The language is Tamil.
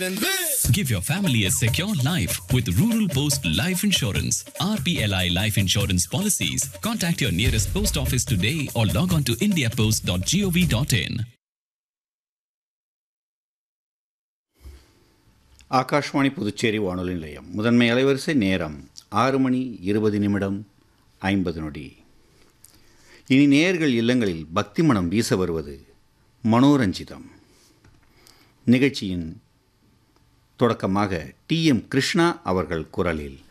Give your family a secure life with Rural Post Life Insurance. RPLI Life Insurance Policies. Contact your nearest post office today or log on to indiapost.gov.in. Akashvani Puducherry வானொலி நிலையம் முதன்மை அலைவரிசை நேரம் ஆறு மணி இருபது நிமிடம் ஐம்பது நொடி இனி நேர்கள் இல்லங்களில் பக்தி மனம் வீச வருவது மனோரஞ்சிதம் நிகழ்ச்சியின் தொடக்கமாக டி எம் கிருஷ்ணா அவர்கள் குரலில்